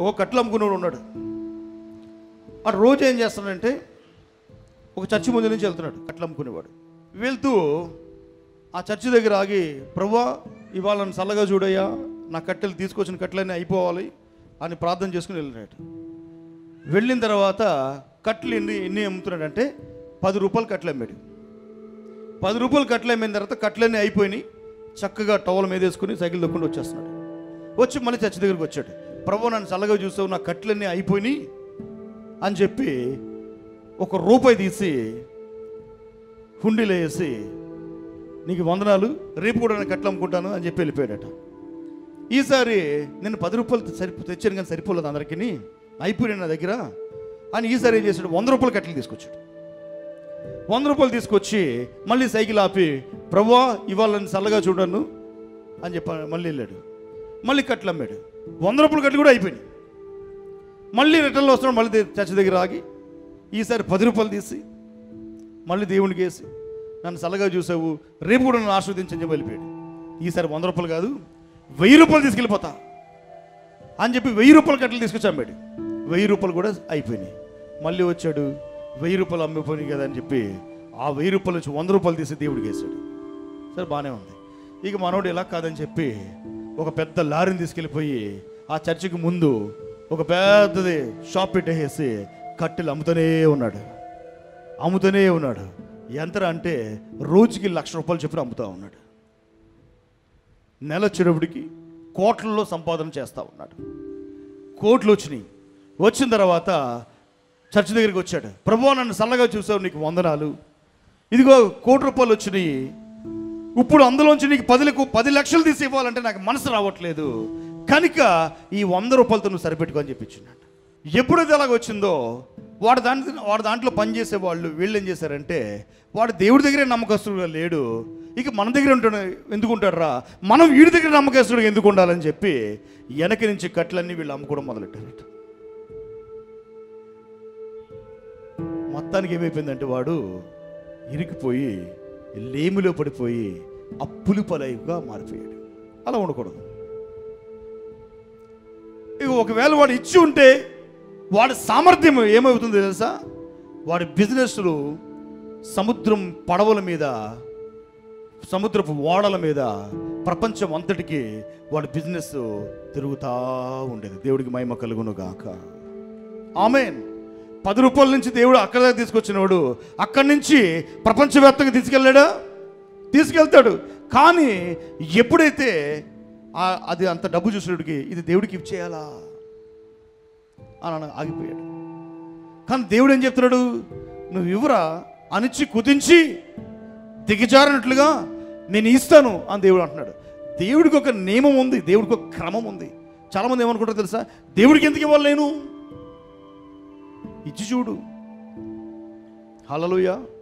ఒక కట్లు అమ్ముకునేవాడు ఉన్నాడు ఆ రోజు ఏం చేస్తాడంటే ఒక చర్చి ముందు నుంచి వెళ్తున్నాడు కట్లు అమ్ముకునేవాడు వెళ్తూ ఆ చర్చి దగ్గర ఆగి ప్రవ్వా ఇవాళ నన్ను చల్లగా చూడయ్యా నా కట్టెలు తీసుకొచ్చిన కట్టెలన్నీ అయిపోవాలి అని ప్రార్థన చేసుకుని వెళ్ళినాడు వెళ్ళిన తర్వాత కట్టెలు ఎన్ని ఎన్ని అమ్ముతున్నాడంటే పది రూపాయలు కట్టెలు అమ్మాడు పది రూపాయలు కట్టెలు అమ్మిన తర్వాత కట్టెలన్నీ అయిపోయినాయి చక్కగా టవల్ మీద వేసుకుని సైకిల్ దొక్కుండా వచ్చేస్తున్నాడు వచ్చి మళ్ళీ చర్చి దగ్గరికి వచ్చాడు ప్రభు నన్ను చల్లగా చూసావు నా కట్టెలన్నీ అయిపోయినాయి అని చెప్పి ఒక రూపాయి తీసి హుండీలో వేసి నీకు వందనాలు రేపు కూడా నేను కట్టలు అమ్ముకుంటాను అని చెప్పి వెళ్ళిపోయాడట ఈసారి నేను పది రూపాయలు సరిపో తెచ్చాను కానీ సరిపోలేదు అందరికీ అయిపోయినాయి నా దగ్గర అని ఈసారి ఏం చేశాడు వంద రూపాయలు కట్టెలు తీసుకొచ్చాడు వంద రూపాయలు తీసుకొచ్చి మళ్ళీ సైకిల్ ఆపి ప్రభా ఇవాళ నన్ను చల్లగా చూడను అని చెప్పి మళ్ళీ వెళ్ళాడు మళ్ళీ కట్టలు అమ్మాడు వంద రూపాయల కట్టలు కూడా అయిపోయినాయి మళ్ళీ రిటర్న్లో వస్తున్నాడు మళ్ళీ దే- చర్చ్ దగ్గర ఆగి ఈసారి పది రూపాయలు తీసి మళ్ళీ దేవునికి వేసి నన్ను చల్లగా చూసావు రేపు కూడా నన్ను ఆస్వాదించని చెప్పి వెళ్ళిపోయాడు ఈసారి వంద రూపాయలు కాదు వెయ్యి రూపాయలు తీసుకెళ్ళిపోతా అని చెప్పి వెయ్యి రూపాయల కట్టలు తీసుకొచ్చి అమ్మాడు వెయ్యి రూపాయలు కూడా అయిపోయినాయి మళ్ళీ వచ్చాడు వెయ్యి రూపాయలు అమ్మిపోయినాయి కదా అని చెప్పి ఆ వెయ్యి రూపాయల నుంచి వంద రూపాయలు తీసి దేవుడికి వేసాడు సరే బాగానే ఉంది ఇక మనోడు ఇలా కాదని చెప్పి ఒక పెద్ద లారీని తీసుకెళ్ళిపోయి ఆ చర్చికి ముందు ఒక పెద్దది షాప్ పెట్టేసి కట్టెలు అమ్ముతూనే ఉన్నాడు అమ్ముతూనే ఉన్నాడు ఎంత అంటే రోజుకి లక్ష రూపాయలు చెప్పిన అమ్ముతా ఉన్నాడు నెల చెరువుడికి కోట్లలో సంపాదన చేస్తూ ఉన్నాడు కోట్లు వచ్చినాయి వచ్చిన తర్వాత చర్చ్ దగ్గరికి వచ్చాడు ప్రభు నన్ను చల్లగా చూసావు నీకు వందనాలు ఇదిగో కోటి రూపాయలు వచ్చినాయి ఇప్పుడు అందులోంచి నీకు పది లక్ష- పది లక్షలు తీసి ఇవ్వాలంటే నాకు మనసు రావట్లేదు కనుక ఈ వంద రూపాయలతో నువ్వు సరిపెట్టుకో అని చెప్పించున్నాడు ఎప్పుడైతే అలాగ వచ్చిందో వాడు దాంట్లో వాడు దాంట్లో పనిచేసే వాళ్ళు వీళ్ళు ఏం చేశారంటే వాడు దేవుడి దగ్గరే నమ్మకస్తుడుగా లేడు ఇక మన దగ్గర ఉంటాడు ఎందుకు ఉంటాడురా మనం వీడి దగ్గర నమ్మకస్తుడుగా ఎందుకు ఉండాలని చెప్పి వెనక నుంచి కట్లన్నీ వీళ్ళు అమ్ముకోవడం మొదలెట్టారట మొత్తానికి ఏమైపోయిందంటే వాడు ఇరికిపోయి లేమిలో పడిపోయి అప్పులు పలైగా మారిపోయాడు అలా ఉండకూడదు ఇక ఒకవేళ వాడు ఇచ్చి ఉంటే వాడి సామర్థ్యం ఏమవుతుందో తెలుసా వాడి బిజినెస్లు సముద్రం పడవల మీద సముద్రపు ఓడల మీద ప్రపంచం అంతటికి వాడి బిజినెస్ తిరుగుతా ఉండేది దేవుడికి మహిమ కలుగును గాక ఆమెన్ పది రూపాయల నుంచి దేవుడు అక్కడ దాకా తీసుకొచ్చినవాడు అక్కడి నుంచి ప్రపంచవ్యాప్తంగా తీసుకెళ్ళాడా తీసుకెళ్తాడు కానీ ఎప్పుడైతే ఆ- అది అంత డబ్బు చూసినడికి ఇది దేవుడికి ఇచ్చేయాలా అని అన- ఆగిపోయాడు కానీ దేవుడు ఏం చెప్తున్నాడు నువ్వు ఇవ్వరా అనిచ్చి కుదించి దిగజారినట్లుగా నేను ఇస్తాను అని దేవుడు అంటున్నాడు దేవుడికి ఒక నియమం ఉంది దేవుడికి ఒక క్రమం ఉంది చాలామంది ఏమనుకుంటారు తెలుసా దేవుడికి ఎందుకు ఇవ్వాలి నేను ఇచ్చి చూడు హలలుయా